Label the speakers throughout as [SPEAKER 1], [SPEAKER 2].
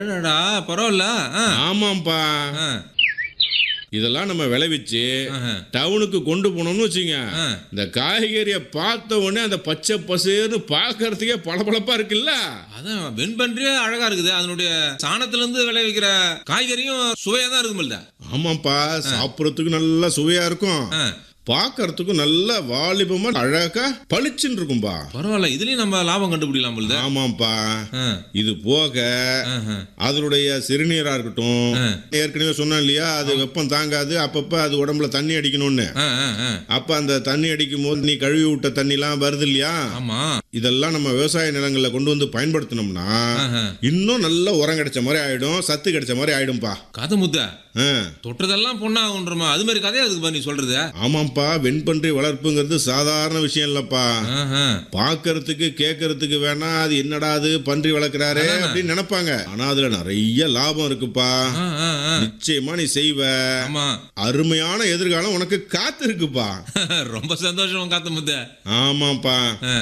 [SPEAKER 1] அடடா பரவாயில்ல ஆ,
[SPEAKER 2] ஆமாம்ப்பா
[SPEAKER 1] ஆ,
[SPEAKER 2] இதெல்லாம் நம்ம விளைவிச்சு
[SPEAKER 1] ஆஹா.
[SPEAKER 2] டவுனுக்கு கொண்டு போனோம்னு வச்சுங்க
[SPEAKER 1] ஆ.
[SPEAKER 2] இந்த காய்கறியை பார்த்த உடனே அந்த பச்சை பசேர்னு பார்க்கறதுக்கே பளபளப்பா இருக்குல்ல
[SPEAKER 1] அதான் வெண்பன்றியே அழகா இருக்குது அதனுடைய சாணத்துல இருந்து விளைவிக்கிற காய்கறியும் சுவையா தான் இருக்குமில்ல
[SPEAKER 2] ஆமாப்பா சாப்பிட்றதுக்கு நல்லா சுவையா இருக்கும்
[SPEAKER 1] ஆ,
[SPEAKER 2] பார்க்கறதுக்கும் நல்ல வாலிபமா அழகா பளிச்சுன்னு இருக்கும்பா
[SPEAKER 1] பரவாயில்ல இதுலயும் நம்ம லாபம் கண்டுபிடிக்கலாம் போல்ல
[SPEAKER 2] ஆமாம்ப்பா
[SPEAKER 1] ஆ,
[SPEAKER 2] இது போக
[SPEAKER 1] ஆஹா.
[SPEAKER 2] அதனுடைய சிறுநீரா இருக்கட்டும்
[SPEAKER 1] ஆ.
[SPEAKER 2] ஏற்கனவே சொன்னேன் இல்லையா அது வெப்பம் தாங்காது அப்பப்ப அது உடம்புல தண்ணி அடிக்கணும்னு
[SPEAKER 1] ஆ, ஆ, ஆ.
[SPEAKER 2] அப்ப அந்த தண்ணி அடிக்கும் போது நீ கழுவி விட்ட தண்ணிலாம் வருது இல்லையா
[SPEAKER 1] ஆமா
[SPEAKER 2] இதெல்லாம் நம்ம விவசாய நிலங்கள்ல கொண்டு வந்து பயன்படுத்தினோம்னா
[SPEAKER 1] ஆஹா.
[SPEAKER 2] இன்னும் நல்ல உரம் கிடைச்ச மாதிரி ஆயிடும் சத்து கிடைச்ச மாதிரி ஆயிடும்பா
[SPEAKER 1] கதை முத்த
[SPEAKER 2] ஆ.
[SPEAKER 1] தொட்டதெல்லாம் பொண்ணாகுன்றமா அது மாதிரி கதையா அதுக்கு பண்ணி சொல்றது
[SPEAKER 2] ஆமாம்ப்பா வெண்பன்றி வளர்ப்புங்கிறது சாதாரண விஷயம் இல்லப்பா
[SPEAKER 1] ஆஹா.
[SPEAKER 2] பார்க்கறதுக்கு கேட்கறதுக்கு வேணா அது என்னடா அது பன்றி வளர்க்குறாரு அப்படின்னு நினைப்பாங்க ஆனா அதுல நிறைய லாபம் இருக்குப்பா
[SPEAKER 1] ஆ, ஆ, ஆ.
[SPEAKER 2] நிச்சயமா நீ செய்வ
[SPEAKER 1] ஆமா
[SPEAKER 2] அருமையான எதிர்காலம் உனக்கு காத்து இருக்குப்பா
[SPEAKER 1] ரொம்ப சந்தோஷம் காத்த முத்த
[SPEAKER 2] ஆமாப்பா
[SPEAKER 1] ஆ,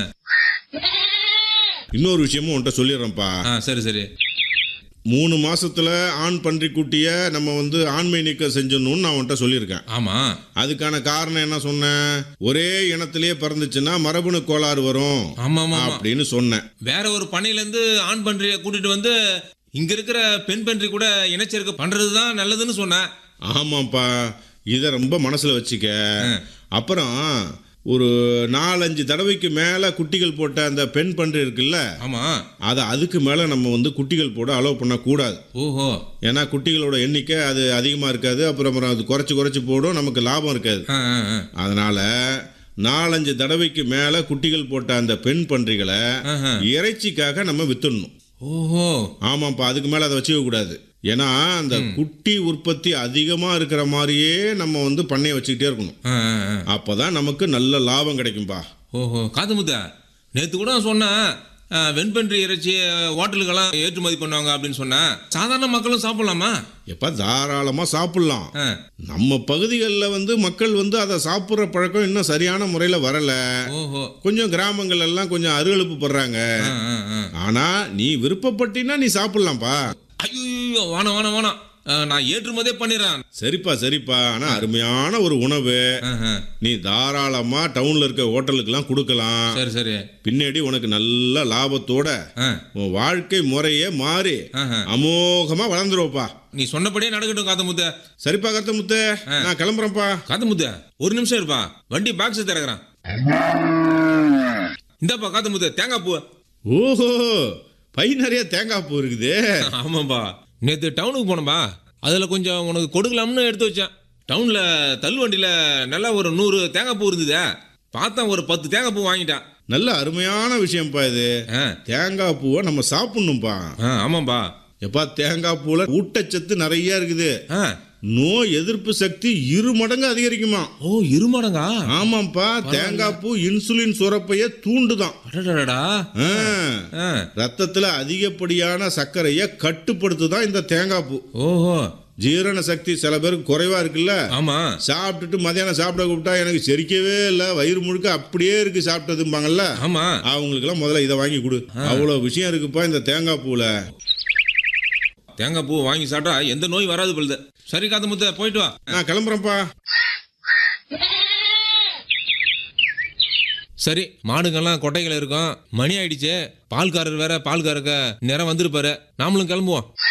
[SPEAKER 2] இன்னொரு விஷயமும் உன்கிட்ட சொல்லிடுறேன்ப்பா
[SPEAKER 1] ஆ, சரி சரி
[SPEAKER 2] மூணு மாசத்துல ஆண் பன்றிக்குட்டிய நம்ம வந்து ஆண்மை நீக்கம் செஞ்சிடணும்னு நான் உன்கிட்ட சொல்லியிருக்கேன்
[SPEAKER 1] ஆமா
[SPEAKER 2] அதுக்கான காரணம் என்ன சொன்னேன் ஒரே இனத்திலேயே பிறந்துச்சுன்னா மரபணு கோளாறு வரும்
[SPEAKER 1] ஆமா ஆமா ஆமா.
[SPEAKER 2] அப்படின்னு சொன்னேன்
[SPEAKER 1] வேற ஒரு பண்ணையில இருந்து ஆண் பன்றியை கூட்டிட்டு வந்து இங்க இருக்கிற பெண் பன்றி கூட இனச்சேர்க்கை பண்றதுதான் நல்லதுன்னு சொன்னேன்
[SPEAKER 2] ஆமாப்பா இதை ரொம்ப மனசுல வச்சுக்க அப்புறம் ஒரு நாலஞ்சு தடவைக்கு மேல குட்டிகள் போட்ட அந்த பெண் பன்றி இருக்குல்ல
[SPEAKER 1] ஆமா
[SPEAKER 2] அதை அதுக்கு மேல நம்ம வந்து குட்டிகள் போட அலோவ் பண்ணக்கூடாது
[SPEAKER 1] ஓஹோ
[SPEAKER 2] ஏன்னா குட்டிகளோட எண்ணிக்கை அது அதிகமாக இருக்காது அப்புறம் அப்புறம் அது குறைச்சி குறைச்சி போடும் நமக்கு லாபம் இருக்காது
[SPEAKER 1] ஆ, ஆ, ஆ.
[SPEAKER 2] அதனால நாலஞ்சு தடவைக்கு மேலே குட்டிகள் போட்ட அந்த பெண் பன்றிகளை
[SPEAKER 1] ஆஹா.
[SPEAKER 2] இறைச்சிக்காக நம்ம வித்துடணும்
[SPEAKER 1] ஓஹோ
[SPEAKER 2] ஆமாப்பா அதுக்கு மேலே அதை வச்சுக்க கூடாது ஏன்னா அந்த குட்டி உற்பத்தி அதிகமாக இருக்கிற மாதிரியே நம்ம வந்து பண்ணையை வச்சுக்கிட்டே இருக்கணும்
[SPEAKER 1] ஆ, ஆ, ஆ.
[SPEAKER 2] அப்பதான் நமக்கு நல்ல லாபம் கிடைக்கும்பா
[SPEAKER 1] ஓஹோ காது முத்த நேத்து கூட சொன்னேன் ஆ, வெண்பன்றி இறைச்சி ஹோட்டலுக்கெல்லாம் ஏற்றுமதி பண்ணுவாங்க அப்படின்னு சொன்னேன் சாதாரண மக்களும் சாப்பிடலாமா
[SPEAKER 2] எப்ப தாராளமாக சாப்பிடலாம்
[SPEAKER 1] ஆ,
[SPEAKER 2] நம்ம பகுதிகளில் வந்து மக்கள் வந்து அதை சாப்பிட்ற பழக்கம் இன்னும் சரியான முறையில் வரல
[SPEAKER 1] ஓஹோ
[SPEAKER 2] கொஞ்சம் கிராமங்கள் எல்லாம் கொஞ்சம் அருகழுப்பு படுறாங்க
[SPEAKER 1] ஆ, ஆ, ஆ.
[SPEAKER 2] ஆனா நீ விருப்பப்பட்டினா நீ சாப்பிடலாம்ப்பா
[SPEAKER 1] ஐயோ வேணாம் வேணாம் வேணாம் ஆ, நான் ஏற்றுமதியே பண்ணிடுறேன்
[SPEAKER 2] சரிப்பா சரிப்பா ஆனா அருமையான ஒரு உணவு
[SPEAKER 1] ஆஹா.
[SPEAKER 2] நீ தாராளமா டவுன்ல இருக்க ஹோட்டலுக்கெல்லாம் கொடுக்கலாம்
[SPEAKER 1] சரி சரி
[SPEAKER 2] பின்னாடி உனக்கு நல்ல லாபத்தோட
[SPEAKER 1] ஆ,
[SPEAKER 2] உன் வாழ்க்கை முறையே மாறி
[SPEAKER 1] ஆஹா.
[SPEAKER 2] அமோகமா வளர்ந்துருவப்பா
[SPEAKER 1] நீ சொன்னபடியே நடக்கட்டும் காத்த முத்த
[SPEAKER 2] சரிப்பா கருத்த முத்து நான் கிளம்புறேன்ப்பா
[SPEAKER 1] காத்த முத்த ஒரு நிமிஷம் இருப்பா வண்டி பாக்ஸ் திறக்கிறேன் இந்தாப்பா காத்த முத்த தேங்காய் பூ
[SPEAKER 2] ஓஹோ பை நிறைய தேங்காய் பூ இருக்குது
[SPEAKER 1] ஆமாப்பா நேற்று டவுனுக்கு போனப்பா அதில் கொஞ்சம் உனக்கு கொடுக்கலாம்னு எடுத்து வச்சேன் டவுனில் தள்ளுவண்டியில் நல்லா ஒரு நூறு தேங்காய் பூ இருந்ததே பார்த்தேன் ஒரு பத்து தேங்காய் பூ வாங்கிட்டான்
[SPEAKER 2] நல்ல அருமையான விஷயம்ப்பா இது
[SPEAKER 1] ஆ
[SPEAKER 2] தேங்காய் பூவை நம்ம சாப்பிடணும்ப்பா
[SPEAKER 1] ஆ ஆமாப்பா
[SPEAKER 2] எப்பா தேங்காய் பூல ஊட்டச்சத்து நிறைய இருக்குது
[SPEAKER 1] ஆ
[SPEAKER 2] நோய் எதிர்ப்பு சக்தி இரு மடங்கு அதிகரிக்குமா
[SPEAKER 1] ஓ இருமடங்கா
[SPEAKER 2] ஆமாப்பா தேங்காய் பூ இன்சுலின் சுரப்பைய தூண்டுதான்
[SPEAKER 1] அடடடா
[SPEAKER 2] ஆ.
[SPEAKER 1] ஆ
[SPEAKER 2] ரத்தத்துல அதிகப்படியான சர்க்கரைய கட்டுப்படுத்துதான் இந்த தேங்காய் பூ
[SPEAKER 1] ஓஹோ
[SPEAKER 2] ஜீரண சக்தி சில பேருக்கு குறைவா இருக்குல்ல
[SPEAKER 1] ஆமா
[SPEAKER 2] சாப்பிட்டுட்டு மதியானம் சாப்பிட கூப்பிட்டா எனக்கு செரிக்கவே இல்லை வயிறு முழுக்க அப்படியே இருக்கு சாப்பிட்டதும்பாங்கல்ல
[SPEAKER 1] ஆமா
[SPEAKER 2] அவங்களுக்கெல்லாம் முதல்ல இதை வாங்கி கொடு அவ்வளோ விஷயம் இருக்குப்பா இந்த தேங்காய் பூல
[SPEAKER 1] தேங்காய் பூ வாங்கி சாப்பிட்டா எந்த நோய் வராது பொழுது சரி காத்த முத்த போயிட்டு வா
[SPEAKER 2] நான் கிளம்புறேன்ப்பா
[SPEAKER 1] சரி மாடுங்கெல்லாம் கொட்டைகள் இருக்கும் மணி ஆயிடுச்சு பால்காரர் வேற பால் கறக்க நேரம் வந்திருப்பாரு நாமளும் கிளம்புவோம்